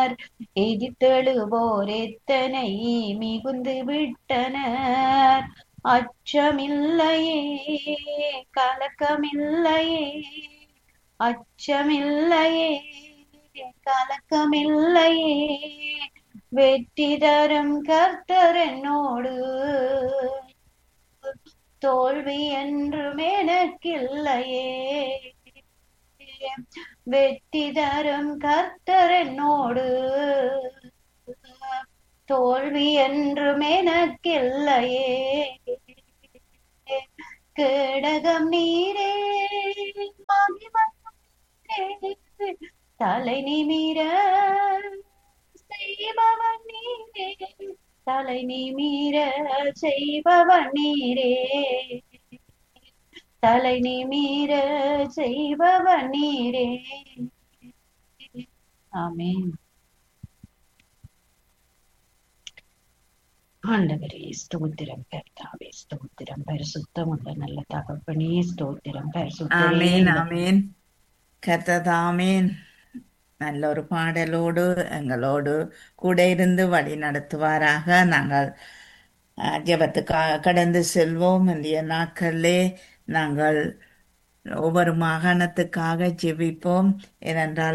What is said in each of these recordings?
எதிர்த்தெழுவோர் எத்தனை மிகுந்து விட்டனர் அச்சமில்லையே கலக்கமில்லையே அச்சமில்லையே கலக்கமில்லையே வெற்றி தரும் கர்த்தர் என்னோடு தோல்வி என்றும் எனக்கில்லையே வெற்றி தரும் கர்த்தர் என்னோடு தோல்வி என்றும் எனக்கில்லையே கேடகம் நீரே மகிமை நீரே, தலை நிமிர செய்பவன் நீரே தலை நிமிர செய்பவன் நீரே தலை நிமிர செய்பவன் நீரே ஆமென் ஆண்டவரே ஸ்தோத்திரம் கர்த்தாவே ஸ்தோத்திரம் பரிசுத்தமுள்ள நல்ல தகப்பனே ஸ்தோத்திரம் பரிசுத்தரே ஆமேன் ஆமேன் கர்த்ததாமேன் நல்ல ஒரு பாடலோடு எங்களோடு கூட இருந்து வழி நடத்துவாராக நாங்கள் அஹ், ஜெபத்துக்காக கடந்து செல்வோம் இந்திய நாட்களிலே நாங்கள் ஒவ்வொரு மாகாணத்துக்காக ஜெபிப்போம் ஏனென்றால்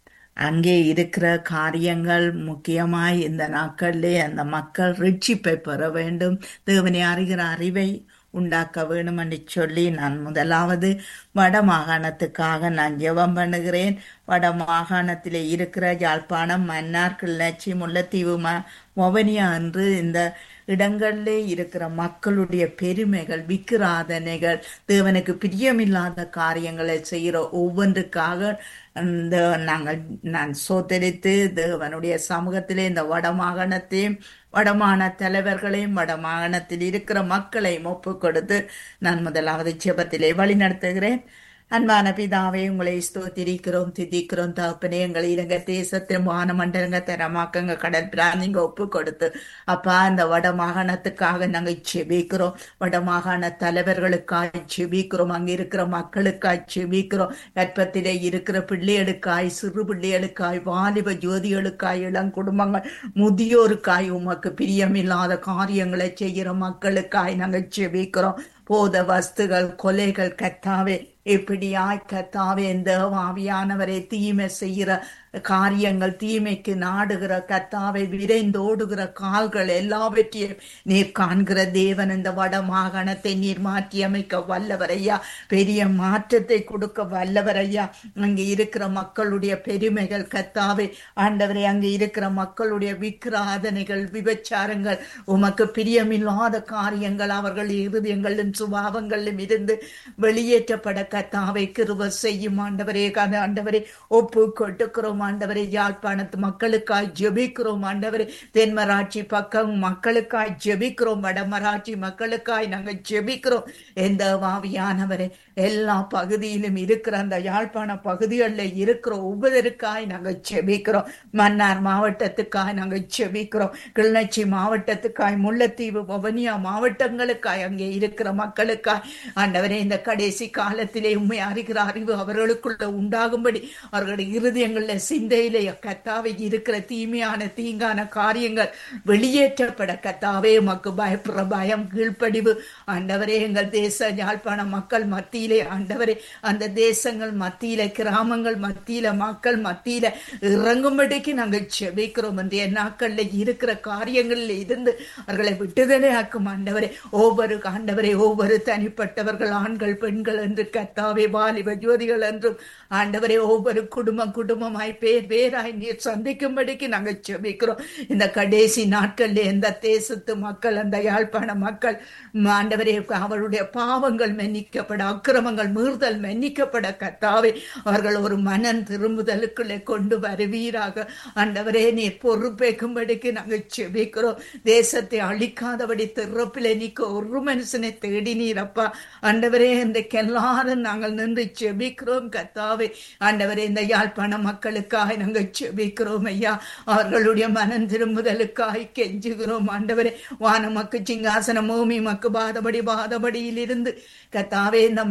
அங்கே இருக்கிற காரியங்கள் முக்கியமாய் இந்த நாட்களிலே அந்த மக்கள் ரிட்சிப்பை பெற வேண்டும் தேவனை அறிகிற அறிவை உண்டாக்க வேண்டும் என்று சொல்லி நான் முதலாவது வட மாகாணத்துக்காக நான் ஜெபம் பண்ணுகிறேன் வட மாகாணத்திலே இருக்கிற யாழ்ப்பாணம் மன்னார் கிள்ளச்சி முல்லைத்தீவு ம மொவனியா என்று இந்த இடங்களிலே இருக்கிற மக்களுடைய பெருமைகள் விக்கிராதனைகள் தேவனுக்கு பிரியமில்லாத காரியங்களை செய்கிற ஒவ்வொன்றுக்காக இந்த நாங்கள் நான் சோத்தரித்து தேவனுடைய சமூகத்திலே இந்த வடமாகாணத்தையும் வடமாகாண தலைவர்களையும் வடமாகாணத்தில் இருக்கிற மக்களையும் ஒப்பு கொடுத்து நான் முதலாவது ஜெபத்திலே வழி நடத்துகிறேன் அன்பான பிதாவே உங்களை ஸ்தோத்திரிக்கிறோம் திதிக்கிறோம் தகப்பனே எங்கள் இலங்கை தேசத்தின் வானமண்டலங்க தரமாக்கங்க கடல் பிராந்திங்க ஒப்பு கொடுத்து அப்பா இந்த வட மாகாணத்துக்காக நாங்கள் செபிக்கிறோம் வட மாகாண தலைவர்களுக்காய் செபிக்கிறோம் அங்க இருக்கிற மக்களுக்காய் செபிக்கிறோம் கற்பத்திலே இருக்கிற பிள்ளைகளுக்காய் சிறு பிள்ளைகளுக்காய் வாலிப ஜோதிகளுக்காய் இளம் குடும்பங்கள் முதியோருக்காய் உமக்கு பிரியமில்லாத காரியங்களை செய்கிற மக்களுக்காய் நாங்கள் செபிக்கிறோம் போத வஸ்துகள் கொலைகள் கத்தாவே இப்படியாய் கத்தாவே இந்த ஆவியானவரை தீமை செய்கிற காரியங்கள் தீமைக்கு நாடுகிற கத்தாவை விரைந்தோடுகிற கால்கள் எல்லாவற்றையும் நீர் காண்கிற தேவன் இந்த வட மாகாணத்தை நீர் மாற்றி அமைக்க வல்லவரையா பெரிய மாற்றத்தை கொடுக்க வல்லவரையா அங்கே இருக்கிற மக்களுடைய பெருமைகள் கத்தாவே ஆண்டவரை அங்கே இருக்கிற மக்களுடைய விக்கிராதனைகள் விபச்சாரங்கள் உமக்கு பிரியமில்லாத காரியங்கள் அவர்கள் இருதயங்களின் சுபாவங்களிலும் இருந்து வெளியேற்றப்பட கத்தாவை கிருப செய்யும் ஆண்டவரே கதை ஆண்டவரே ஒப்பு கொடுக்கிறோம் ஆண்டவரே யாழ்ப்பாணத்து மக்களுக்காய் ஜெபிக்கிறோம் ஆண்டவரே தென்மராட்சி பக்கம் மக்களுக்காய் ஜெபிக்கிறோம் வடமராட்சி மக்களுக்காய் நாங்கள் ஜெபிக்கிறோம் எந்த வாவியானவரே எல்லா பகுதியிலும் இருக்கிற அந்த யாழ்ப்பாண பகுதிகளில் இருக்கிற ஒவ்வொருக்காய் நாங்கள் ஜெபிக்கிறோம் மன்னார் மாவட்டத்துக்காய் நாங்கள் ஜெபிக்கிறோம் கிளிநொச்சி மாவட்டத்துக்காய் முல்லைத்தீவு வவனியா மாவட்டங்களுக்காய் அங்கே இருக்கிற மக்களுக்காய் ஆண்டவரே இந்த கடைசி காலத்திலே உண்மை அறிகிற அறிவு அவர்களுக்குள்ள உண்டாகும்படி அவர்களுடைய இருதயங்களில் சிந்தையிலே கத்தாவை இருக்கிற தீமையான தீங்கான காரியங்கள் வெளியேற்றப்பட கத்தாவே உமக்கு பயப்படுற பயம் கீழ்ப்படிவு ஆண்டவரே எங்கள் தேச யாழ்ப்பாண மக்கள் மத்தியிலே ஆண்டவரே அந்த தேசங்கள் மத்தியில கிராமங்கள் மத்தியில மக்கள் மத்தியில இறங்கும்படிக்கு நாங்கள் செபிக்கிறோம் இன்றைய நாட்கள்ல இருக்கிற காரியங்களில் இருந்து அவர்களை விட்டுதலை ஆக்கும் ஆண்டவரே ஒவ்வொரு ஆண்டவரே ஒவ்வொரு தனிப்பட்டவர்கள் ஆண்கள் பெண்கள் என்று கத்தாவே வாலிப ஜோதிகள் என்றும் ஆண்டவரே ஒவ்வொரு குடும்பம் குடும்பமாய் பேர் பேராய் நீர் சந்திக்கும்படிக்கு நாங்கள் செபிக்கிறோம் இந்த கடைசி நாட்கள்ல எந்த தேசத்து மக்கள் அந்த யாழ்ப்பாண மக்கள் ஆண்டவரே அவருடைய பாவங்கள் மன்னிக்கப்பட அக்கிரமங்கள் மீறுதல் மன்னிக்கப்பட கத்தாவே அவர்கள் ஒரு மனம் திரும்புதலுக்குள்ளே கொண்டு வருவீராக ஆண்டவரே நீர் பொறுப்பேற்கும்படிக்கு நாங்கள் செபிக்கிறோம் தேசத்தை அழிக்காதபடி திறப்பிலே நீக்க ஒரு மனுஷனை தேடினீரப்பா ஆண்டவரே இன்றைக்கு எல்லாரும் நாங்கள் நின்று செபிக்கிறோம் கத்தாவே ஆண்டவரே இந்த யாழ்ப்பாண மக்களுக்காக நாங்கள் செபிக்கிறோம் ஐயா அவர்களுடைய மனம் திரும்புதலுக்காய் கெஞ்சுகிறோம் ஆண்டவரே வானமக்கு சிங்காசன பூமி மக்கு பாதபடி பாதபடியில் இருந்து கத்தாவே இந்த மக்கள்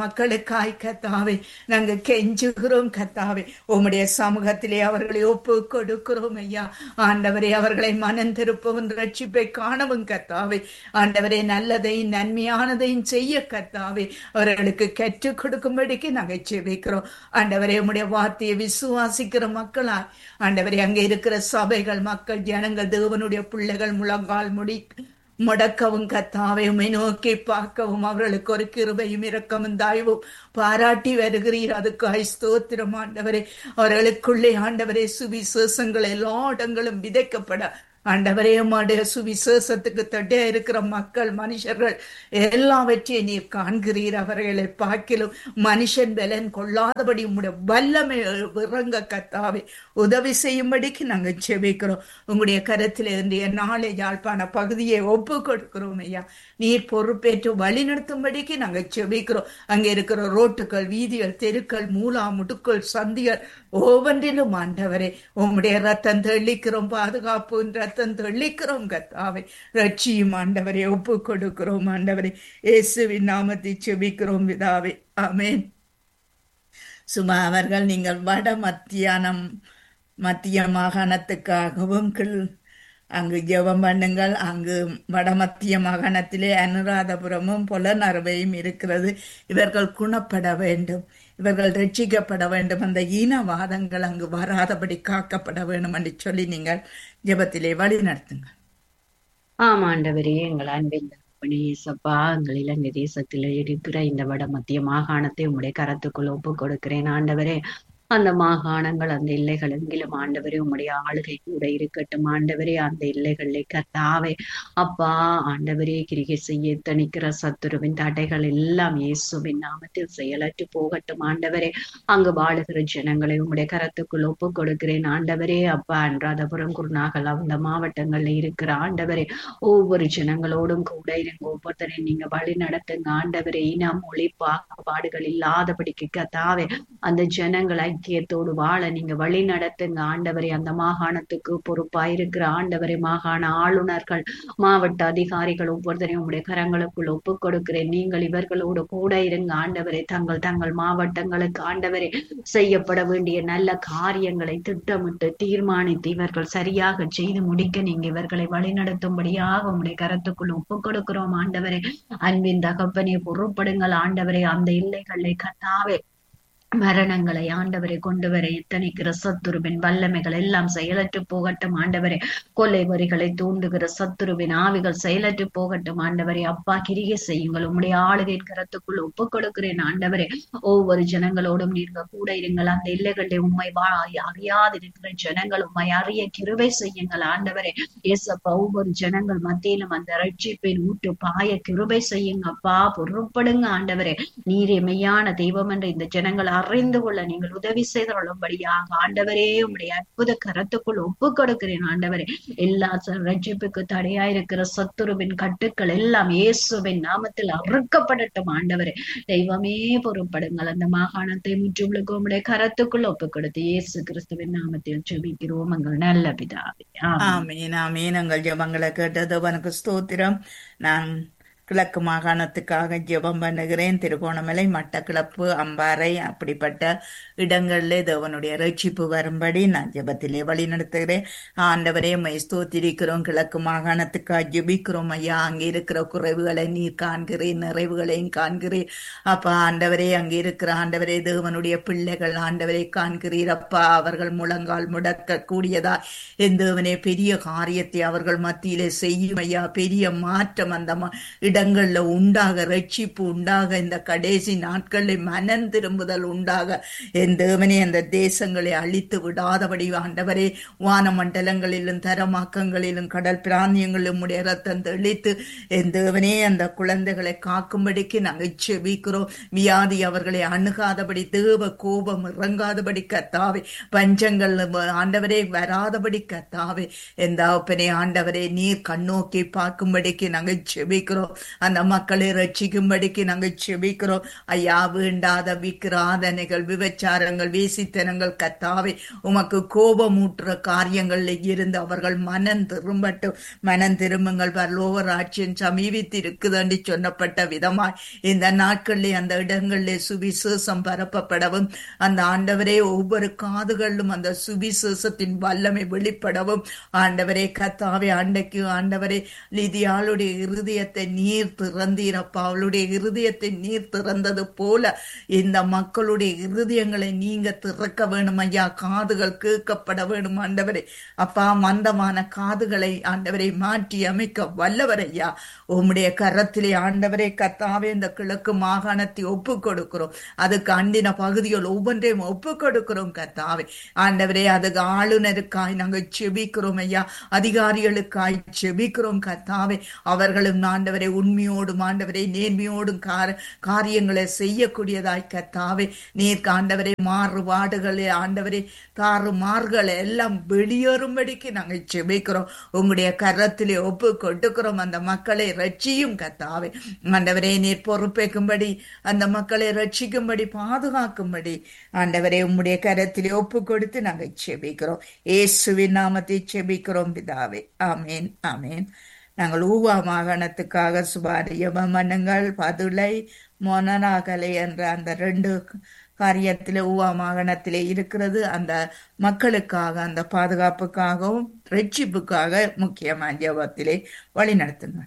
மக்களுக்காய் கத்தாவே நாங்க கெஞ்சுகிறோம் கத்தாவே உம்முடைய சமூகத்திலே அவர்களை ஒப்பு கொடுக்கிறோம் ஐயா ஆண்டவரே அவர்களை மனம் திருப்பவும் ரட்சிப்பை காணவும் கத்தாவே ஆண்டவரே நல்லதையும் நன்மையானதையும் செய்ய கத்தாவே அவர்களுக்கு கற்றுக் கொடுக்கும்படிக்கு நாங்கள் செபிக்கிறோம் ஆண்டவரே உம்முடைய வார்த்தையை விசுவாசிக்கிற மக்களா ஆண்டவரே அங்கே இருக்கிற சபைகள் மக்கள் ஜனங்கள் தேவனுடைய பிள்ளைகள் முழங்கால் முடி முடக்கவும் கத்தாவை உமை நோக்கி பார்க்கவும் அவர்களுக்கு ஒரு கிருபையும் இரக்கமும் தாய்வும் பாராட்டி வருகிறீர் அதுக்கு ஸ்தோத்திரம் ஆண்டவரே அவர்களுக்குள்ளே ஆண்டவரே சுவிசேஷங்கள் எல்லா இடங்களும் விதைக்கப்பட ஆண்டவரே உம்முடைய சுவிசேஷத்துக்கு தட்டியா இருக்கிற மக்கள் மனுஷர்கள் எல்லாவற்றையும் நீர் காண்கிறீர் அவர்களை பார்க்கிலும் மனுஷன் பலன் கொள்ளாதபடி உம்முடைய வல்லமை இறங்க கத்தாவே உதவி செய்யும்படிக்கு நாங்கள் செபிக்கிறோம் உங்களுடைய கருத்தில் இன்றைய நாளை யாழ்ப்பாண பகுதியை ஒப்பு கொடுக்கிறோம் ஐயா நீர் பொறுப்பேற்று வழி நடத்தும்படிக்கு நாங்கள் செபிக்கிறோம் அங்கே இருக்கிற ரோட்டுகள் வீதிகள் தெருக்கள் மூலா முடுக்கள் சந்திகள் ஒவ்வொன்றிலும் ஆண்டவரே உம்முடைய ரத்தம் தெளிக்கிறோம் பாதுகாப்பு ரத்தம் தெளிக்கிறோம் கத்தாவை ரட்சியும் ஆண்டவரை ஒப்பு கொடுக்கிறோம் ஆண்டவரை இயேசுவின் நாமத்தை செபிக்கிறோம் விதாவே ஆமேன் சும்மா அவர்கள் நீங்கள் வட மத்தியானம் மத்திய மாகாணத்துக்காகவும் கீழ் அங்கு ஜெபம் பண்ணுங்கள் அங்கு வடமத்திய மாகாணத்திலே அனுராதபுரமும் புலனறுவையும் இருக்கிறது இவர்கள் குணப்பட வேண்டும் இவர்கள் ரட்சிக்கப்பட வேண்டும் அந்த ஈனவாதங்கள் அங்கு வராதபடி காக்கப்பட வேண்டும் என்று சொல்லி நீங்கள் ஜெபத்திலே வழி நடத்துங்கள் ஆமாண்டவரே எங்கள் அன்பின் சப்பா எங்கள் இலங்கை தேசத்தில் இருக்கிற இந்த வட மத்திய மாகாணத்தை உங்களுடைய கரத்துக்குள் ஒப்பு கொடுக்கிறேன் ஆண்டவரே அந்த மாகாணங்கள் அந்த எல்லைகள் எங்கிலும் ஆண்டவரே உம்முடைய ஆளுகை கூட இருக்கட்டும் ஆண்டவரே அந்த எல்லைகளிலே கத்தாவே அப்பா ஆண்டவரே கிரிகை செய்ய தணிக்கிற சத்துருவின் தடைகள் எல்லாம் இயேசுவின் நாமத்தில் செயலற்று போகட்டும் ஆண்டவரே அங்கு வாழுகிற ஜனங்களை உம்முடைய கரத்துக்குள் ஒப்பு கொடுக்கிறேன் ஆண்டவரே அப்பா அன்றாதபுரம் குருநாகல் அந்த மாவட்டங்கள்ல இருக்கிற ஆண்டவரே ஒவ்வொரு ஜனங்களோடும் கூட இருங்க ஒவ்வொருத்தரையும் நீங்க வழி நடத்துங்க ஆண்டவரே இனம் மொழி பாகுபாடுகள் இல்லாதபடிக்கு கத்தாவே அந்த ஜனங்களை ஐக்கியத்தோடு வாழ நீங்க வழி நடத்துங்க ஆண்டவரே அந்த மாகாணத்துக்கு பொறுப்பா இருக்கிற ஆண்டவரே மாகாண ஆளுநர்கள் மாவட்ட அதிகாரிகள் ஒவ்வொருத்தரையும் உங்களுடைய கரங்களுக்குள் ஒப்பு கொடுக்கிறேன் நீங்கள் இவர்களோடு கூட இருங்க ஆண்டவரே தங்கள் தங்கள் மாவட்டங்களுக்கு ஆண்டவரே செய்யப்பட வேண்டிய நல்ல காரியங்களை திட்டமிட்டு தீர்மானித்து இவர்கள் சரியாக செய்து முடிக்க நீங்க இவர்களை வழிநடத்தும்படியாக உங்களுடைய கரத்துக்குள் ஒப்பு கொடுக்கிறோம் ஆண்டவரே அன்பின் தகப்பனை பொறுப்படுங்கள் ஆண்டவரே அந்த இல்லைகளை கத்தாவே மரணங்களை ஆண்டவரை கொண்டு வர எத்தனைக்கிற சத்துருவின் வல்லமைகள் எல்லாம் செயலற்று போகட்டும் ஆண்டவரே கொள்ளை வரிகளை தூண்டுகிற சத்துருவின் ஆவிகள் செயலற்று போகட்டும் ஆண்டவரே அப்பா கிரிகை செய்யுங்கள் உம்முடைய ஆளுகை கரத்துக்குள் ஒப்பு கொடுக்கிறேன் ஆண்டவரே ஒவ்வொரு ஜனங்களோடும் நீங்க கூட இருங்கள் அந்த இல்லைகளில் உண்மை அறியாதிருக்கிற ஜனங்கள் உண்மை அறிய கிருவை செய்யுங்கள் ஆண்டவரே ஏசப்பா ஒவ்வொரு ஜனங்கள் மத்தியிலும் அந்த ரட்சிப்பின் ஊட்டு பாய கிருபை செய்யுங்க அப்பா பொருட்படுங்க ஆண்டவரே நீரே மெய்யான தெய்வம் என்று இந்த ஜனங்கள் அறிந்து கொள்ள நீங்கள் உதவி செய்தருளும்படியாக ஆண்டவரே உம்முடைய அற்புத கரத்துக்குள் ஒப்பு கொடுக்கிறேன் ஆண்டவரே எல்லா ரட்சிப்புக்கு தடையா இருக்கிற சத்துருவின் கட்டுக்கள் எல்லாம் இயேசுவின் நாமத்தில் அறுக்கப்படட்டும் ஆண்டவரே தெய்வமே பொறுப்படுங்கள் அந்த மாகாணத்தை முற்றுமுழுக்க உம்முடைய கரத்துக்குள் ஒப்பு கொடுத்து இயேசு கிறிஸ்துவின் நாமத்தில் ஜெபிக்கிறோம் எங்கள் நல்ல பிதாவே ஆமீன் ஆமீன் எங்கள் ஜெபங்களை கேட்டது உனக்கு ஸ்தோத்திரம் நான் கிழக்கு மாகாணத்துக்காக ஜெபம் பண்ணுகிறேன் திருகோணமலை மட்டக்கிளப்பு அம்பாறை அப்படிப்பட்ட இடங்களிலே தேவனுடைய ரட்சிப்பு வரும்படி நான் ஜெபத்திலே வழி நடத்துகிறேன் ஆண்டவரே மை ஸ்தோத்திரிக்கிறோம் கிழக்கு மாகாணத்துக்காக ஜெபிக்கிறோம் ஐயா அங்கே இருக்கிற குறைவுகளை நீர் காண்கிறேன் நிறைவுகளையும் காண்கிறேன் அப்பா ஆண்டவரே அங்கே இருக்கிற ஆண்டவரே தேவனுடைய பிள்ளைகள் ஆண்டவரை காண்கிறீர் அப்பா அவர்கள் முழங்கால் முடக்க கூடியதா என் தேவனே பெரிய காரியத்தை அவர்கள் மத்தியிலே செய்யும் ஐயா பெரிய மாற்றம் அந்த இடங்கள்ல உண்டாக ரட்சிப்பு உண்டாக இந்த கடைசி நாட்களில் மனம் திரும்புதல் உண்டாக என் தேவனே அந்த தேசங்களை அழித்து விடாதபடி ஆண்டவரே வான மண்டலங்களிலும் தரமாக்கங்களிலும் கடல் பிராந்தியங்களிலும் உடைய ரத்தம் தெளித்து என் தேவனே அந்த குழந்தைகளை காக்கும்படிக்கு நாங்கள் செபிக்கிறோம் வியாதி அவர்களை அணுகாதபடி தேவ கோபம் இறங்காதபடி கத்தாவே பஞ்சங்கள் ஆண்டவரே வராதபடி கத்தாவே எந்த அப்பனே ஆண்டவரே நீர் கண்ணோக்கி பார்க்கும்படிக்கு நாங்கள் செபிக்கிறோம் அந்த மக்களை ரட்சிக்கும்படிக்கு நாங்கள் செபிக்கிறோம் ஐயா வேண்டாத விக்கிராதனைகள் விபச்சாரங்கள் வேசித்தனங்கள் கத்தாவே உமக்கு கோபமூட்டுற காரியங்களில் இருந்து அவர்கள் மனம் திரும்பட்டும் மனம் திரும்புங்கள் பரலோக ராட்சியம் சமீபித்து இருக்குதுன்னு சொன்னப்பட்ட விதமாய் இந்த நாட்களிலே அந்த இடங்களிலே சுவிசேஷம் பரப்பப்படவும் அந்த ஆண்டவரே ஒவ்வொரு காதுகளிலும் அந்த சுவிசேஷத்தின் வல்லமை வெளிப்படவும் ஆண்டவரே கத்தாவே ஆண்டைக்கு ஆண்டவரே லிதியாளுடைய இருதயத்தை நீர் திறந்தீரப்பா அவளுடைய இருதயத்தை நீர் திறந்தது போல இந்த மக்களுடைய இருதயங்களை நீங்க திறக்க வேணும் ஐயா காதுகள் கேட்கப்பட வேணும் ஆண்டவரே அப்பா மந்தமான காதுகளை ஆண்டவரை மாற்றி அமைக்க வல்லவர் ஐயா உம்முடைய கரத்திலே ஆண்டவரே கத்தாவே இந்த கிழக்கு மாகாணத்தை ஒப்பு கொடுக்கிறோம் அதுக்கு அண்டின பகுதிகள் ஒவ்வொன்றையும் ஒப்பு கொடுக்கிறோம் கத்தாவே ஆண்டவரே அதுக்கு ஆளுநருக்காய் நாங்கள் செபிக்கிறோம் ஐயா அதிகாரிகளுக்காய் செபிக்கிறோம் கத்தாவே அவர்களும் ஆண்டவரை உண்மையோடும் ஆண்டவரை நேர்மையோடும் கார காரியங்களை செய்யக்கூடியதாய் கத்தாவே நீர் ஆண்டவரை மாறுபாடுகளே ஆண்டவரை தாறுமாறுகளை எல்லாம் வெளியேறும்படிக்கு நாங்கள் செபிக்கிறோம் உங்களுடைய கரத்திலே ஒப்பு கொடுக்கிறோம் அந்த மக்களை ரட்சியும் கத்தாவே ஆண்டவரே நீர் பொறுப்பேற்கும்படி அந்த மக்களை ரட்சிக்கும்படி பாதுகாக்கும்படி ஆண்டவரே உம்முடைய கரத்திலே ஒப்பு கொடுத்து நாங்கள் செபிக்கிறோம் ஏசுவின் நாமத்தை செபிக்கிறோம் பிதாவே ஆமேன் ஆமேன் நாங்கள் ஊவா மாகாணத்துக்காக சுபாரிய மன்னங்கள் பதுளை மொனனாகலை என்ற அந்த ரெண்டு காரியத்திலே ஊவா மாகாணத்திலே இருக்கிறது அந்த மக்களுக்காக அந்த பாதுகாப்புக்காகவும் ரட்சிப்புக்காக முக்கியமான ஜபத்திலே வழி நடத்துங்க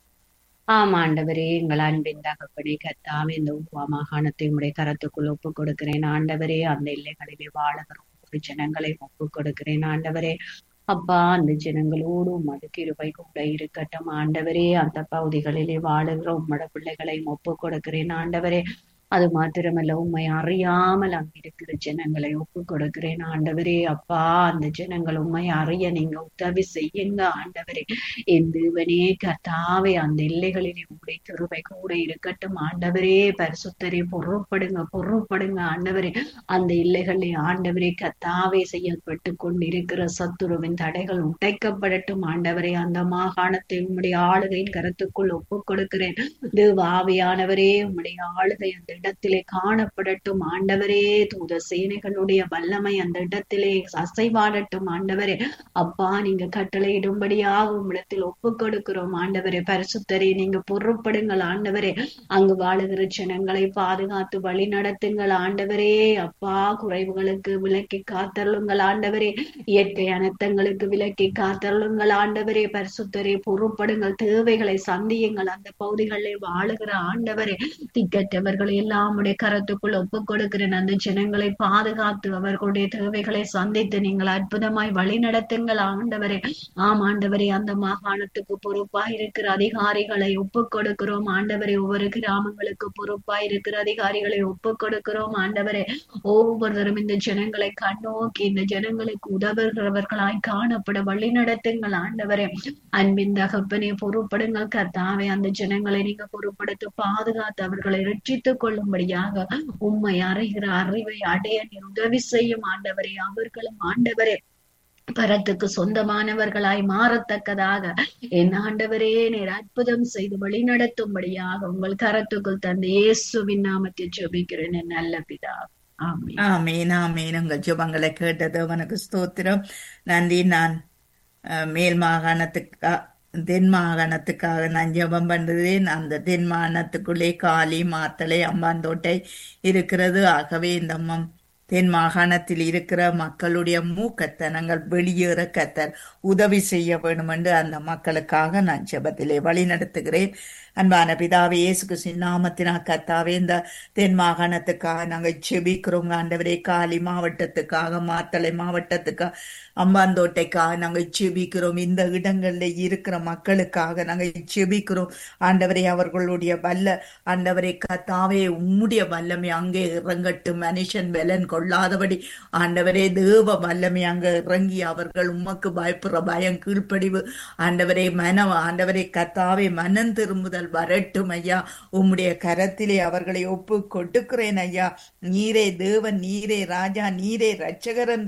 ஆம் ஆண்டவரே எங்கள் அன்பின் தகப்பனே கத்தாவே இந்த உவா மாகாணத்தை உடைய கரத்துக்குள் ஒப்பு கொடுக்கிறேன் ஆண்டவரே அந்த எல்லைகளிலே வாழுகிற ஒவ்வொரு ஜனங்களை ஒப்பு கொடுக்கிறேன் ஆண்டவரே அப்பா அந்த ஜனங்களோடு உமது கிருபை கூட இருக்கட்டும் ஆண்டவரே அந்த பகுதிகளிலே வாழுகிற உம்மட பிள்ளைகளையும் ஒப்பு கொடுக்கிறேன் ஆண்டவரே அது மாத்திரமல்ல உண்மை அறியாமல் அங்க இருக்கிற ஜனங்களை ஒப்பு கொடுக்கிறேன் ஆண்டவரே அப்பா அந்த ஜனங்கள் உண்மை அறிய நீங்க உதவி செய்யுங்க ஆண்டவரே என் தேவனே கத்தாவே அந்த எல்லைகளிலே உடைய கிருபை கூட இருக்கட்டும் ஆண்டவரே பரிசுத்தரே பொருட்படுங்க பொருட்படுங்க ஆண்டவரே அந்த எல்லைகளிலே ஆண்டவரே கத்தாவே செய்யப்பட்டு கொண்டிருக்கிற சத்துருவின் தடைகள் உடைக்கப்படட்டும் ஆண்டவரே அந்த மாகாணத்தை உம்முடைய ஆளுகையின் கருத்துக்குள் ஒப்பு கொடுக்கிறேன் தேவாவியானவரே உம்முடைய ஆளுகை அந்த இடத்திலே காணப்படட்டும் ஆண்டவரே தூத சேனைகளுடைய வல்லமை அந்த இடத்திலே அசைவாடட்டும் ஆண்டவரே அப்பா நீங்க கட்டளையிடும்படியாக உம்மிடத்தில் ஒப்பு கொடுக்கிறோம் ஆண்டவரே பரிசுத்தரே நீங்க பொறுப்படுங்கள் ஆண்டவரே அங்கு வாழுகிற ஜனங்களை பாதுகாத்து வழி நடத்துங்கள் ஆண்டவரே அப்பா குறைவுகளுக்கு விலக்கி காத்தருளுங்கள் ஆண்டவரே இயற்கை அனர்த்தங்களுக்கு விலக்கி காத்தருளுங்கள் ஆண்டவரே பரிசுத்தரே பொறுப்படுங்கள் தேவைகளை சந்தியுங்கள் அந்த பகுதிகளில் வாழுகிற ஆண்டவரே திக்கற்றவர்களை எல்லாம் உடைய கரத்துக்குள் ஒப்பு கொடுக்கிறேன் அந்த ஜனங்களை பாதுகாத்து அவர்களுடைய தேவைகளை சந்தித்து நீங்கள் அற்புதமாய் வழி நடத்துங்கள் ஆண்டவரே ஆம் ஆண்டவரே அந்த மாகாணத்துக்கு பொறுப்பாய் இருக்கிற அதிகாரிகளை ஒப்பு கொடுக்கிறோம் ஆண்டவரே ஒவ்வொரு கிராமங்களுக்கு பொறுப்பாய் இருக்கிற அதிகாரிகளை ஒப்பு கொடுக்கிறோம் ஆண்டவரே ஒவ்வொருத்தரும் இந்த ஜனங்களை கண்ணோக்கி இந்த ஜனங்களுக்கு உதவுகிறவர்களாய் காணப்பட வழி நடத்துங்கள் ஆண்டவரே அன்பின் தகப்பனே பொறுப்படுங்கள் கர்த்தாவே அந்த ஜனங்களை நீங்க பொறுப்படுத்தி பாதுகாத்து அவர்களை ரட்சித்துக் கொள்ளும்படியாக உண்மை அறிகிற அறிவை அடைய நீர் உதவி செய்யும் ஆண்டவரே அவர்களும் ஆண்டவரே பரத்துக்கு சொந்தமானவர்களாய் மாறத்தக்கதாக என் ஆண்டவரே நீர் அற்புதம் செய்து வழி நடத்தும்படியாக உங்கள் கரத்துக்குள் தந்த இயேசுவின் நாமத்தை ஜெபிக்கிறேன் என் நல்ல பிதா ஆமென் ஆமேன் ஆமேன் உங்கள் ஜெபங்களை கேட்டது அவனுக்கு ஸ்தோத்திரம் நன்றி நான் அஹ், மேல் மாகாணத்துக்கா தென் மாகாணத்துக்காக நான் ஜெபம் பண்ணுறேன் அந்த தென் மாகாணத்துக்குள்ளே காளி மாத்தளை அம்பாந்தோட்டை இருக்கிறது ஆகவே இந்த ம- தென் மாகாணத்தில் இருக்கிற மக்களுடைய மூக்கத்தனங்கள் வெளியேற கத்தர் உதவி செய்ய வேண்டும் என்று அந்த மக்களுக்காக நான் ஜெபத்திலே வழி நடத்துகிறேன் அன்பான பிதாவே இயேசு கிறிஸ்துவின் நாமத்தினா கத்தாவே இந்த தென் மாகாணத்துக்காக நாங்கள் செபிக்கிறோம் ஆண்டவரே காலி மாவட்டத்துக்காக மாத்தளை மாவட்டத்துக்காக அம்பாந்தோட்டைக்காக நாங்கள் செபிக்கிறோம் இந்த இடங்களில் இருக்கிற மக்களுக்காக நாங்கள் செபிக்கிறோம் ஆண்டவரே அவர்களுடைய வல்ல ஆண்டவரே கத்தாவே உம்முடைய வல்லமை அங்கே இறங்கட்டும் மனுஷன் பலன் கொள்ளாதபடி ஆண்டவரே தேவ வல்லமை அங்கே இறங்கி அவர்கள் உமக்கு பயப்படுற பயம் கீழ்ப்படிவு ஆண்டவரே மனம் ஆண்டவரே கத்தாவே மனம் திரும்புதல் வரட்டும் ஐயா உம்முடைய கரத்திலே அவர்களை ஒப்பு கொடுக்கிறேன் ஐயா நீரே தேவன் நீரே ராஜா நீரே ரட்சகர் என்று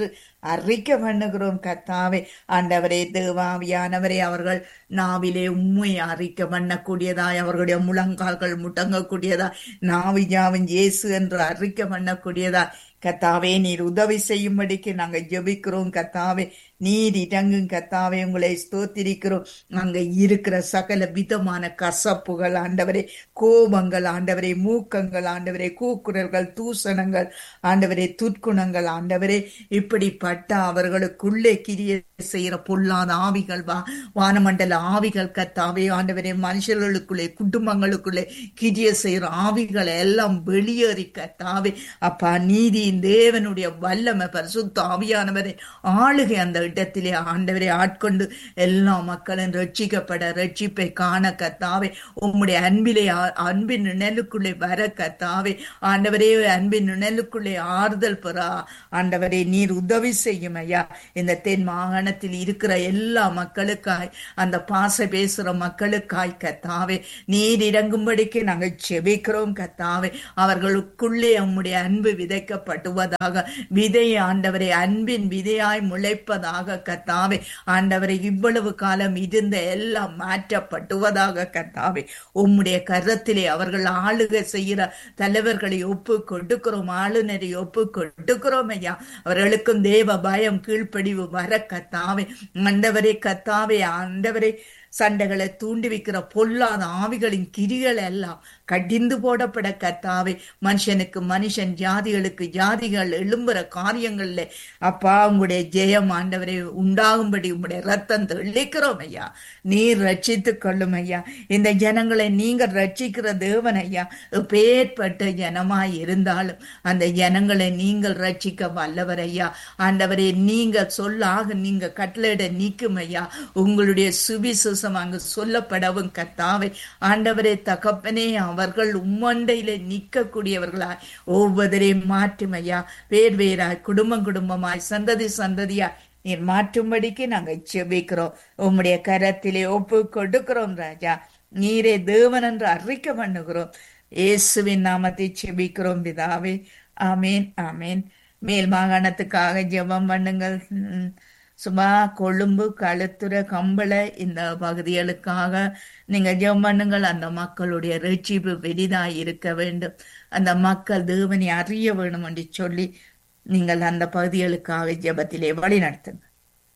அறிக்கை பண்ணுகிறோம் கத்தாவே ஆண்டவரே தேவாவியானவரே அவர்கள் நாவிலே உண்மை அறிக்கை பண்ணக்கூடியதாய் அவர்களுடைய முழங்கால்கள் முட்டங்கக்கூடியதாய் நாவி யாவும் இயேசு என்று அறிக்கை பண்ணக்கூடியதாய் கத்தாவே நீர் உதவி செய்யும்படிக்கு நாங்க ஜெபிக்கிறோம் கத்தாவே நீர் இறங்கும் கத்தாவே உங்களை ஸ்தோத்திரிக்கிறோம் அங்க இருக்கிற சகல விதமான கசப்புகள் ஆண்டவரே கோபங்கள் ஆண்டவரே மூக்கங்கள் ஆண்டவரே கூக்குரல்கள் தூசணங்கள் ஆண்டவரே துர்க்குணங்கள் ஆண்டவரே இப்படிப்பட்ட அவர்களுக்குள்ளே கிரிய செய்யற பொல்லாத ஆவிகள் வா வானமண்டல ஆவிகள் கத்தாவே ஆண்டவரே மனுஷர்களுக்குள்ளே குடும்பங்களுக்குள்ளே கிரிய செய்யற ஆவிகளை எல்லாம் வெளியேறி கத்தாவே அப்பா நீதியின் தேவனுடைய வல்லமை பரிசுத்த ஆவியானவரை ஆளுகை அந்த இடத்திலே ஆண்டவரை ஆட்கொண்டு எல்லா மக்களும் ரட்சிக்கப்பட ரட்சிப்பை காண கத்தாவே உம்முடைய அன்பிலே ஆ- அன்பின் நிழலுக்குள்ளே வர கத்தாவே ஆண்டவரே அன்பின் நிழலுக்குள்ளே ஆறுதல் பெற ஆண்டவரே நீர் உதவி செய்யும் ஐயா இந்த தென் மாகாணத்தில் இருக்கிற எல்லா மக்களுக்காய் அந்த பாச பேசுற மக்களுக்காய் கத்தாவே நீர் இறங்கும்படிக்கு நாங்கள் செபிக்கிறோம் கத்தாவே அவர்களுக்குள்ளே உம்முடைய அன்பு விதைக்கப்படுவதாக விதை ஆண்டவரை அன்பின் விதையாய் முளைப்பதாக கத்தாவே ஆண்டவரை இவ்வளவு காலம் இருந்த எல்லாம் மாற்றப்படுவதாக கத்தாவே உம்முடைய கரத்திலே அவர்கள் ஆளுகை செய்கிற தலைவர்களை ஒப்பு கொடுக்கிறோம் ஆளுநரை ஒப்பு கொடுக்கிறோம் ஐயா அவர்களுக்கும் தேவ பயம் கீழ்ப்படிவு வர கத்தாவே ஆண்டவரே கத்தாவே ஆண்டவரே சண்டைகளை தூண்டி வைக்கிற பொல்லாத ஆவிகளின் கிரிகள் எல்லாம் கடிந்து போடப்பட கத்தாவே மனுஷனுக்கு மனுஷன் ஜாதிகளுக்கு ஜாதிகள் எழும்புற காரியங்கள்ல அப்பா உங்களுடைய ஜெயம் ஆண்டவரை உண்டாகும்படி உங்களுடைய ரத்தம் தெளிக்கிறோம் ஐயா நீர் ரட்சித்துக் கொள்ளும் ஐயா இந்த ஜனங்களை நீங்க ரட்சிக்கிற தேவன் ஐயா பேர்பட்ட ஜனமாய் இருந்தாலும் அந்த ஜனங்களை நீங்கள் ரட்சிக்க வல்லவர் ஐயா ஆண்டவரே நீங்க சொல்லாக நீங்க கட்டளையிட நீக்கும் ஐயா உங்களுடைய சுவிசேஷம் அங்கு சொல்லப்படவும் கத்தாவே ஆண்டவரே தகப்பனே அவர்கள் உம்மண்டையில நிற்கக்கூடியவர்களாய் ஒவ்வொருவரையும் மாற்றும் ஐயா வேர் வேறாய் குடும்பம் குடும்பமாய் சந்ததி சந்ததியாய் நீர் மாற்றும்படிக்கு நாங்க செபிக்கிறோம் உம்முடைய கரத்திலே ஒப்பு கொடுக்கிறோம் ராஜா நீரே தேவன் என்று அறிக்கை பண்ணுகிறோம் இயேசுவின் நாமத்தை செபிக்கிறோம் பிதாவே ஆமேன் ஆமேன் மேல் மாகாணத்துக்காக ஜெபம் பண்ணுங்கள் ம். சும்மா கொழும்பு களுத்துறை கம்பளை இந்த பகுதிகளுக்காக நீங்க ஜெபம் பண்ணுங்கள் அந்த மக்களுடைய ரட்சிப்பு பெரிதாய் இருக்க வேண்டும் அந்த மக்கள் தேவனை அறிய வேணும் என்று சொல்லி நீங்கள் அந்த பகுதிகளுக்காக ஜெபத்திலே வழி நடத்துங்க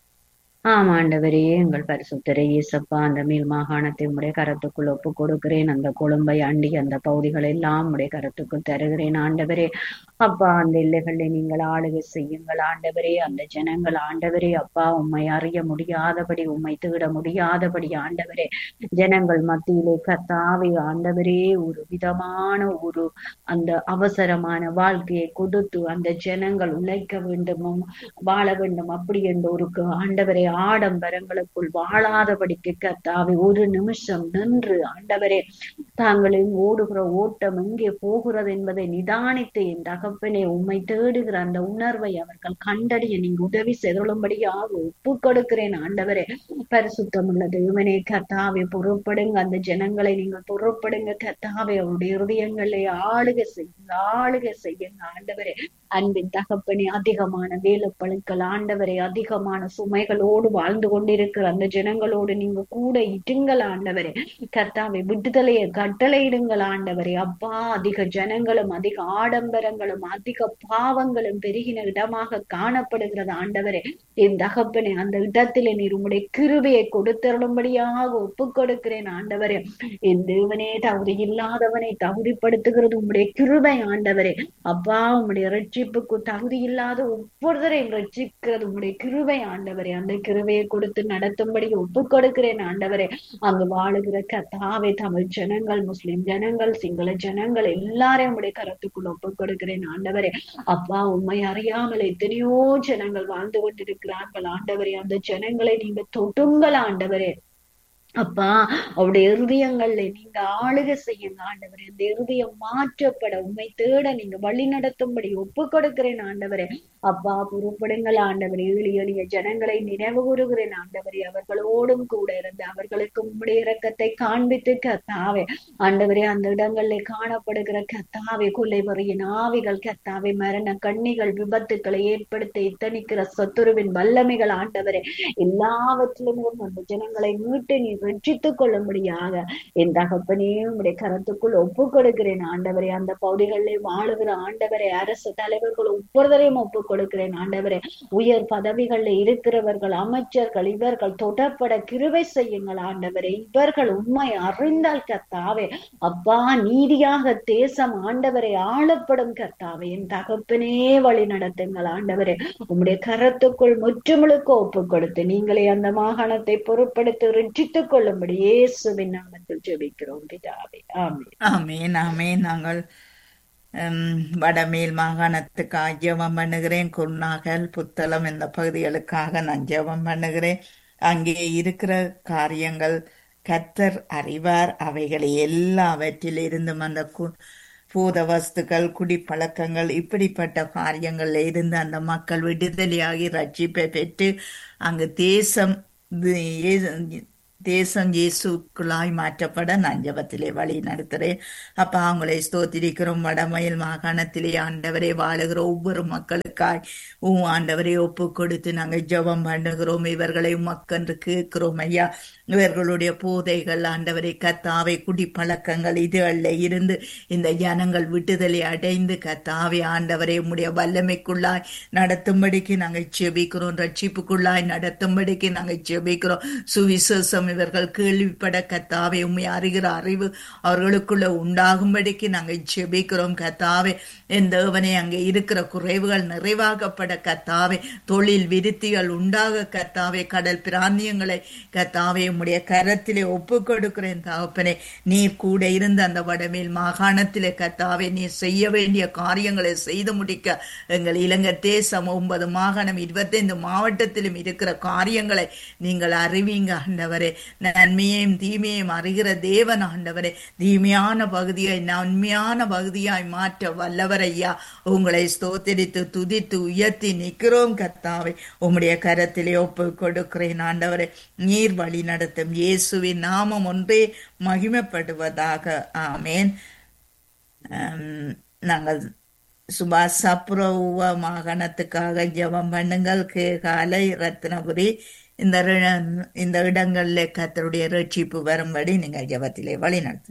ஆம் ஆண்டவரே எங்கள் பரிசுத்தரே இயேசப்பா அந்த மேல் மாகாணத்தை உடைய கரத்துக்குள் ஒப்பு கொடுக்கிறேன் அந்த கொழும்பை அண்டி அந்த பகுதிகளை எல்லாம் உடைய கரத்துக்குள் தருகிறேன் ஆண்டவரே அப்பா அந்த எல்லைகளை நீங்கள் ஆளுகை செய்யுங்கள் ஆண்டவரே அந்த ஜனங்கள் ஆண்டவரே அப்பா உம்மை அறிய முடியாதபடி உம்மை தேட முடியாதபடி ஆண்டவரே ஜனங்கள் மத்தியிலே கத்தாவே ஆண்டவரே ஒரு விதமான ஒரு அந்த அவசரமான வாழ்க்கையை கொடுத்து அந்த ஜனங்கள் உழைக்க வேண்டுமும் வாழ வேண்டும் அப்படி என்ற ஒரு க- ஆண்டவரே ஆடம்பரங்களுக்குள் வாழாதபடிக்கு கத்தாவே ஒரு நிமிஷம் நின்று ஆண்டவரே தாங்களின் ஓடுகிற ஓட்டம் எங்கே போகிறது என்பதை நிதானித்து என் தகப்பனே உம்மை தேடுகிற அந்த உணர்வை அவர்கள் கண்டறிய நீங்க உதவி செய்துள்ளபடியாக ஒப்பு கொடுக்கிறேன் ஆண்டவரே பரிசுத்தமுள்ள தேவனே கத்தாவே பொறுப்படுங்க அந்த ஜனங்களை நீங்கள் பொறுப்படுங்க கத்தாவே அவருடைய இருதயங்களை ஆளுகை செய்யுங்க ஆளுகை செய்யுங்க ஆண்டவரே அன்பின் தகப்பனே அதிகமான வேலைப்பழுக்கள் ஆண்டவரே அதிகமான சுமைகளோடு வாழ்ந்து கொண்டிருக்கிற அந்த ஜனங்களோடு நீங்க கூட இட்டுங்கள் ஆண்டவரே கர்த்தாவை விடுதலையை கட்டளையிடுங்கள் ஆண்டவரே அப்பா அதிக ஜனங்களும் அதிக ஆடம்பரங்களும் அதிக பாவங்களும் பெருகின இடமாக காணப்படுகிறது ஆண்டவரே என் தகப்பனே அந்த இடத்திலே நீர் உம்முடைய கிருபையை கொடுத்தருளும்படியாக ஒப்பு கொடுக்கிறேன் ஆண்டவரே என் தேவனே தகுதி இல்லாதவனை தகுதிப்படுத்துகிறது உம்முடைய கிருபை ஆண்டவரே அப்பா உம்முடைய ரட்சிப்புக்கு தகுதி இல்லாத ஒவ்வொருத்தரையும் ரட்சிக்கிறது உம்முடைய கிருபை ஆண்டவரே அந்த கிருபையை கொடுத்து நடத்தும்படி ஒப்பு கொடுக்கிறேன் ஆண்டவரே அங்கு வாழுகிற கத்தாவே தமிழ் ஜனங்கள் முஸ்லிம் ஜனங்கள் சிங்கள ஜனங்கள் எல்லாரையும் உடைய கரத்துக்குள் ஒப்பு கொடுக்கிறேன் ஆண்டவரே அப்பா உண்மை அறியாமல் எத்தனையோ ஜனங்கள் வாழ்ந்து கொண்டிருக்கிறார்கள் ஆண்டவரே அந்த ஜனங்களை நீங்க தொட்டுங்கள் ஆண்டவரே அப்பா அவருடைய இருதயங்கள்ல நீங்க ஆளுகை செய்யுங்க ஆண்டவரே இந்த இருதயம் மாற்றப்பட உண்மை தேட நீங்க வழி நடத்தும்படி ஒப்பு கொடுக்கிறேன் ஆண்டவரே அப்பா பொறுப்படுங்கள் ஆண்டவரே எளிய எளிய ஜனங்களை நினைவு கூறுகிறேன் ஆண்டவரே அவர்களோடும் கூட இருந்து அவர்களுக்கு உம்முடைய இரக்கத்தை காண்பித்து கத்தாவே ஆண்டவரே அந்த இடங்களில் காணப்படுகிற கத்தாவே கொலைவரியின் ஆவிகள் கத்தாவே மரண கண்ணிகள் விபத்துக்களை ஏற்படுத்த இத்தனிக்கிற சத்துருவின் வல்லமைகள் ஆண்டவரே எல்லாவற்றிலும் அந்த ஜனங்களை மீட்டு நீ ரட்சித்துக் கொள்ளும்படியாக என் தகப்பனே உடைய கரத்துக்குள் ஒப்பு கொடுக்கிறேன் ஆண்டவரே அந்த பகுதிகளிலே வாழுகிற ஆண்டவரே அரசு தலைவர்கள் ஒவ்வொருவரையும் ஒப்பு கொடுக்கிறேன் ஆண்டவரே உயர் பதவிகளில் இருக்கிறவர்கள் அமைச்சர்கள் இவர்கள் தொடப்பட கிருவை செய்யுங்கள் ஆண்டவரே இவர்கள் உண்மை அறிந்தால் கத்தாவே அப்பா நீதியாக தேசம் ஆண்டவரை ஆளப்படும் கத்தாவே என் தகப்பனே வழி நடத்துங்கள் ஆண்டவரே உம்முடைய கரத்துக்குள் முற்றுமுழுக்க ஒப்பு கொடுத்து நீங்களே அந்த மாகாணத்தை பொருட்படுத்தி ரட்சித்துக் கொள்ளும்படி இயேசுவின் நாமத்தில் ஜெபிக்கிறோம் பிதாவே ஆமென் ஆமேன் ஆமேன் நாங்கள் ஹம், வடமேல் மாகாணத்துக்காக ஜெபம் பண்ணுகிறேன் குருநாகல் புத்தளம் இந்த பகுதிகளுக்காக நான் ஜெபம் பண்ணுகிறேன் அங்கே இருக்கிற காரியங்கள் கர்த்தர் அறிவார் அவைகளை எல்லாவற்றிலிருந்தும் அந்த கு பூத வஸ்துக்கள் குடிப்பழக்கங்கள் இப்படிப்பட்ட காரியங்கள்ல இருந்து அந்த மக்கள் விடுதலையாகி ரட்சிப்பை பெற்று அங்கு தேசம் தி- ஏ- தேசம் இயேசுக்குள்ளாய் மாற்றப்பட நான் ஜெபத்திலே வழி நடத்துகிறேன் அப்ப அவங்களை ஸ்தோத்திரிக்கிறோம் வடமயில் மாகாணத்திலே ஆண்டவரே வாழுகிற ஒவ்வொரு மக்களுக்காய் ஊ ஆண்டவரை ஒப்பு கொடுத்து நாங்கள் ஜெபம் பண்ணுகிறோம் இவர்களை உமக்கென்று கேட்கிறோம் ஐயா இவர்களுடைய போதைகள் ஆண்டவரை கத்தாவை குடிப்பழக்கங்கள் இதுகளில் இருந்து இந்த ஜனங்கள் விடுதலை அடைந்து கத்தாவை ஆண்டவரை உம்முடைய வல்லமைக்குள்ளாய் நடத்தும்படிக்கு நாங்கள் ஜெபிக்கிறோம் ரட்சிப்புக்குள்ளாய் நடத்தும்படிக்கு நாங்கள் ஜெபிக்கிறோம் சுவிசேஷம் இவர்கள் கேள்விப்பட கத்தாவே உண்மை அறிகிற அறிவு அவர்களுக்குள்ள உண்டாகும்படிக்கு நாங்கள் ஜெபிக்கிறோம் கத்தாவே என் தேவனே அங்கே இருக்கிற குறைவுகள் நிறைவாகப்பட கத்தாவே தொழில் விருத்திகள் உண்டாக கத்தாவே கடல் பிராந்தியங்களை கத்தாவே உம்முடைய கரத்திலே ஒப்பு கொடுக்கிறேன் தகப்பனே நீர் கூட இருந்து அந்த வடமேல் மாகாணத்திலே கத்தாவே நீர் செய்ய வேண்டிய காரியங்களை செய்து முடிக்க எங்கள் இலங்கை தேசம் ஒன்பது மாகாணம் இருபத்தைந்து மாவட்டத்திலும் இருக்கிற காரியங்களை நீங்கள் அறிவீங்க ஆண்டவரே நன்மையையும் தீமையையும் அறிகிற தேவன் ஆண்டவரே தீமையான பகுதியை நன்மையான பகுதியாய் மாற்ற வல்லவர் ஐயா உங்களை ஸ்தோத்திரித்து துதித்து உயர்த்தி நிற்கிறோம் கர்த்தாவே உம்முடைய கரத்திலே ஒப்பு கொடுக்கிறேன் ஆண்டவரே நீர் வழி நடத்தும் இயேசுவின் நாமம் ஒன்றே மகிமைப்படுவதாக ஆமேன் ஆம், நாங்கள் சுபாஷ் சப்ரவுவ மாகாணத்துக்காக ஜெபம் பண்ணுங்கள் காலை ரத்னபுரி இந்த ரி- இந்த இடங்கள்ல கத்தருடைய ரட்சிப்பு வரும்படி நீங்கள் ஜெபத்திலே வழி நடத்து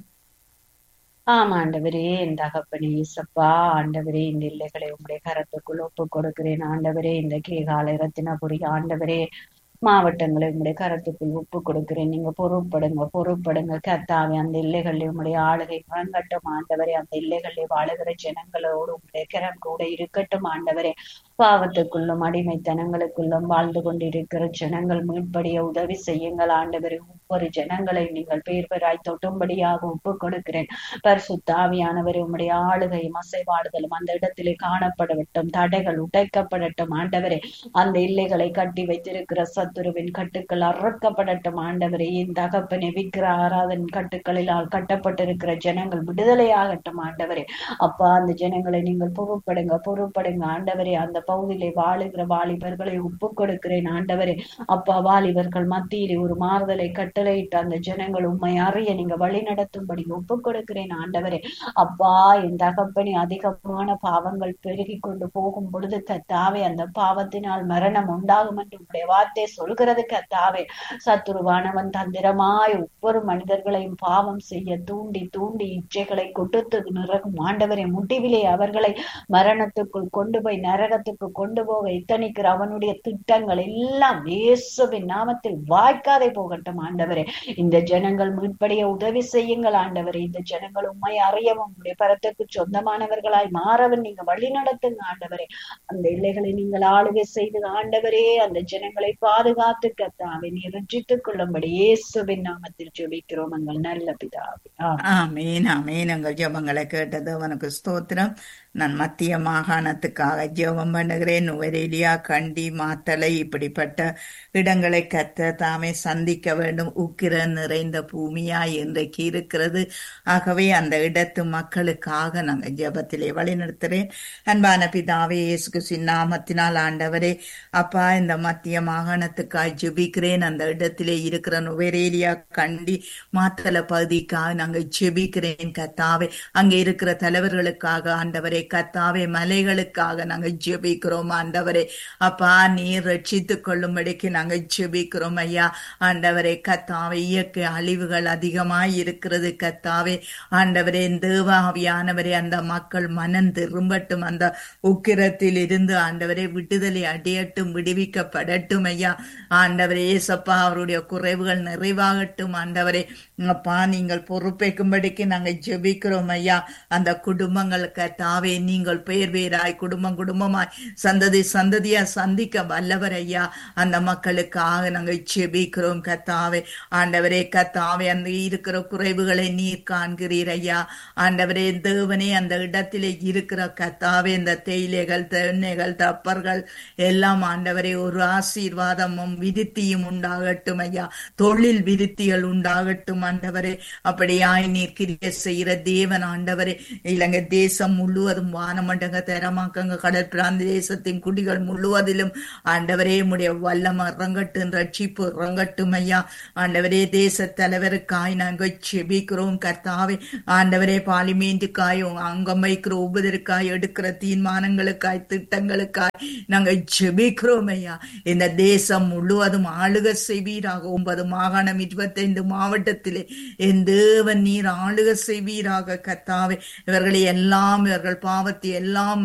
ஆமா ஆண்டவரே என் தகப்பனே இசப்பா ஆண்டவரே இந்த இல்லைகளை உங்களுடைய கரத்துக்குள் ஒப்பு கொடுக்கிறேன் ஆண்டவரே இந்த கேகாலை ரத்தினபுரி ஆண்டவரே மாவட்டங்களை உங்களுடைய கரத்துக்குள் ஒப்பு கொடுக்கிறேன் நீங்க பொறுப்படுங்க பொறுப்படுங்க கர்த்தாவே அந்த இல்லைகளில் உங்களுடைய ஆளுகை வழங்கட்டும் ஆண்டவரே அந்த இல்லைகளில் வாழுகிற ஜனங்களோடு உங்களுடைய கரம் கூட இருக்கட்டும் ஆண்டவரே பாவத்துக்குள்ளும் அடிமைத்தனங்களுக்குள்ளும் வாழ்ந்து கொண்டிருக்கிற ஜனங்கள் மீட்படிய உதவி செய்யுங்கள் ஆண்டவரே ஒவ்வொரு ஜனங்களை நீங்கள் பேர் பெறாய் தொட்டும்படியாக ஒப்பு கொடுக்கிறேன் பரிசுத்த ஆவியானவரே உம்முடைய ஆளுகையும் அசைவாடுதலும் அந்த இடத்திலே காணப்படட்டும் தடைகள் உடைக்கப்படட்டும் ஆண்டவரே அந்த இல்லைகளை கட்டி வைத்திருக்கிற சத்துருவின் கட்டுக்கள் அறுக்கப்படட்டும் ஆண்டவரே என் தகப்பனே விக்கிர ஆராதன் கட்டுக்களினால் கட்டப்பட்டிருக்கிற ஜனங்கள் விடுதலையாகட்டும் ஆண்டவரே அப்பா அந்த ஜனங்களை நீங்கள் பொறுப்படுங்க பொறுப்படுங்க ஆண்டவரே அந்த பகுதியிலே வாழுகிற வாலிபர்களை ஒப்பு கொடுக்கிறேன் ஆண்டவரே அப்பா வாலிபர்கள் மத்தியிலே ஒரு மாறுதலை கட்டளையிட்டு அந்த ஜனங்கள் உண்மை அறிய நீங்க வழி நடத்தும்படி ஒப்பு கொடுக்கிறேன் ஆண்டவரே அப்பா என் தகப்பனே அதிகமான பாவங்கள் பெருகி கொண்டு போகும் பொழுது கத்தாவே அந்த பாவத்தினால் மரணம் உண்டாகும் என்று உங்களுடைய வார்த்தை சொல்கிறது கத்தாவே சத்துருவானவன் தந்திரமாய் ஒவ்வொரு மனிதர்களையும் பாவம் செய்ய தூண்டி தூண்டி இச்சைகளை கொடுத்து நிறகும் ஆண்டவரை முடிவிலே அவர்களை மரணத்துக்குள் கொண்டு போய் நரகத்துக்கு கொண்டு போக இத்தனிக்கிற அவனுடைய திட்டங்கள் எல்லாம் இயேசுவின் நாமத்தில் வாய்க்காதே போகட்டும் ஆண்டவரே இந்த ஜனங்கள் மீட்படைய உதவி செய்யுங்கள் ஆண்டவரே இந்த ஜனங்கள் உண்மை அறியவும் உங்களுடைய பரத்துக்கு சொந்தமானவர்களாய் மாறவும் நீங்க வழி நடத்துங்க ஆண்டவரே அந்த இல்லைகளை நீங்கள் ஆளுகை செய்து ஆண்டவரே அந்த ஜனங்களை பாதுகாத்து கத்தாவை நீ ரட்சித்துக் கொள்ளும்படி இயேசுவின் நாமத்தில் ஜெபிக்கிறோம் எங்கள் நல்ல பிதாவே ஆமென். ஆமீன் ஆமீன் எங்கள் ஜெபங்களை கேட்டது அவனுக்கு ஸ்தோத்திரம் நான் மத்திய மாகாணத்துக்காக ஜெபம் பண்ணுகிறேன் நுவரேலியா கண்டி மாத்தளை இப்படிப்பட்ட இடங்களை கத்த தாமே சந்திக்க வேண்டும் உக்கிர நிறைந்த பூமியாய் இன்றைக்கு இருக்கிறது ஆகவே அந்த இடத்து மக்களுக்காக நாங்கள் ஜெபத்திலே வழிநடத்துகிறேன் அன்பான பிதாவே இயேசு கிறிஸ்துவின் நாமத்தினால் ஆண்டவரே அப்பா இந்த மத்திய மாகாணத்துக்காய் ஜெபிக்கிறேன் அந்த இடத்திலே இருக்கிற நுவரேலியா கண்டி மாத்தளை பகுதிக்காக நாங்கள் ஜெபிக்கிறேன் கத்தாவே அங்கே இருக்கிற தலைவர்களுக்காக ஆண்டவரே கத்தாவே மலைகளுக்காக நாங்கள் ஜெபிக்கிறோம் ஆண்டவரே அப்பா நீர் ரட்சித்துக் கொள்ளும்படிக்கு நாங்கள் ஜெபிக்கிறோம் ஐயா ஆண்டவரே கத்தாவே இயற்கை அழிவுகள் அதிகமாய் இருக்கிறது கத்தாவே ஆண்டவரே தேவாவியானவரே அந்த மக்கள் மனம் திரும்பட்டும் அந்த உக்கிரத்தில் இருந்து ஆண்டவரே விடுதலை அடையட்டும் விடுவிக்கப்படட்டும் ஐயா ஆண்டவரே ஏசப்பா அவருடைய குறைவுகள் நிறைவாகட்டும் ஆண்டவரே அப்பா நீங்கள் பொறுப்பேற்கும்படிக்கு நாங்கள் ஜெபிக்கிறோம் ஐயா அந்த குடும்பங்கள் கத்தாவே நீங்கள் பெயர் பேராய் குடும்பம் குடும்பமாய் சந்ததி சந்ததியா சந்திக்க வல்லவர் ஐயா அந்த மக்களுக்காக நாங்கள் ஜெபிக்கிறோம் கத்தாவே ஆண்டவரே கத்தாவே அந்த இருக்கிற குறைவுகளை நீர் காண்கிறீர் ஐயா ஆண்டவரே தேவனே அந்த இடத்திலே இருக்கிற கத்தாவே இந்த தேயிலைகள் தென்னைகள் தப்பர்கள் எல்லாம் ஆண்டவரே ஒரு ஆசீர்வாதமும் விருத்தியும் உண்டாகட்டும் ஐயா தொழில் விருத்திகள் உண்டாகட்டும் ஆண்டவரே அப்படியாய் நீர் கிரிய செய்கிற தேவன் ஆண்டவரே இலங்கை தேசம் முழுவதும் வானமண்டங்க தரமாக்கங்க கடல் பிராந்த தேசத்தின் குடிகள் முழுவதிலும் ஆண்டவரே உடைய வல்லம் இறங்கட்டும் ரட்சிப்பு இறங்கட்டும் ஐயா ஆண்டவரே தேச தலைவருக்காய் நாங்கள் செபிக்கிறோம் கர்த்தாவே ஆண்டவரே பாலிமேந்துக்காயும் அங்கம் வைக்கிற உபதற்காய் எடுக்கிற தீர்மானங்களுக்காய் திட்டங்களுக்காய் நாங்கள் ஜெபிக்கிறோம் ஐயா இந்த தேசம் முழுவதும் ஆளுக செய்வீராக ஒன்பது மாகாணம் இருபத்தைந்து மாவட்டத்திலே என் தேவன் நீர் ஆளுக செய்வீராக கத்தாவே இவர்களை எல்லாம் இவர்கள் பாவத்தை எல்லாம்